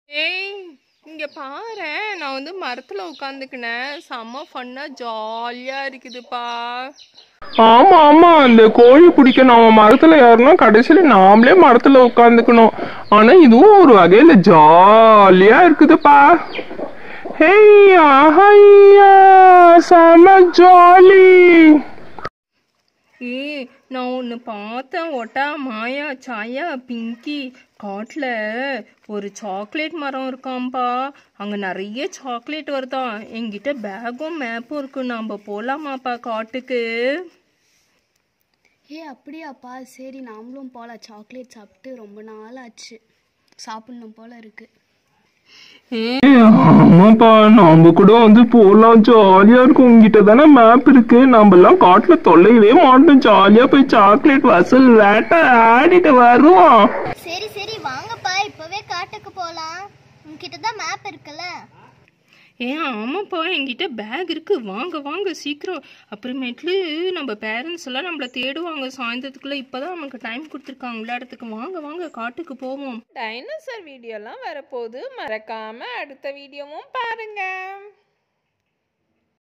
ஏய் இங்க பாரு நான் வந்து மரத்துல உட்காந்துக்கினேன் செம்ம ஃபன்னா ஜாலியா இருக்குதுப்பா ஆமா ஆமா அந்த கோழி பிடிக்க நாம மரத்துல ஏறணும் கடைசியில நாமளே மரத்துல உட்காந்துக்கணும் ஆனா இதுவும் ஒரு வகையில ஜாலியா இருக்குதுப்பா ஹேய்யா ஹையா செம ஜாலி ஏய் நான் ஒன்று பார்த்தேன் ஒட்டா மாயா சாயா பிங்கி காட்டில் ஒரு சாக்லேட் மரம் இருக்காம்பா அங்கே நிறைய சாக்லேட் வருதாம் என்கிட்ட பேக்கும் மேப்பும் இருக்கு நாம் போகலாமாப்பா காட்டுக்கு ஏ அப்படியாப்பா சரி நாமளும் போகலாம் சாக்லேட் சாப்பிட்டு ரொம்ப நாள் ஆச்சு சாப்பிடணும் போல இருக்கு ஆமாப்பா நாம கூட வந்து போலாம் ஜாலியா இருக்கும் உங்ககிட்ட தானே மேப் இருக்கு நம்ம எல்லாம் காட்டுல தொல்லையவே மாட்டோம் ஜாலியா போய் சாக்லேட் வசூல் வேட்டை ஆடிட்டு வருவோம் சரி சரி வாங்கப்பா இப்பவே காட்டுக்கு போலாம் உங்ககிட்ட தான் மேப் இருக்குல்ல ஏன் ஆமாப்பா என்கிட்ட பேக் இருக்கு வாங்க வாங்க சீக்கிரம் அப்புறமேட்டு நம்ம பேரண்ட்ஸ் எல்லாம் நம்மள தேடுவாங்க சாயந்தரத்துக்குள்ள இப்பதான் நமக்கு டைம் கொடுத்துருக்காங்க விளையாடுறதுக்கு வாங்க வாங்க காட்டுக்கு போவோம் டைனோசர் வீடியோலாம் வரப்போகுது மறக்காம அடுத்த வீடியோவும் பாருங்க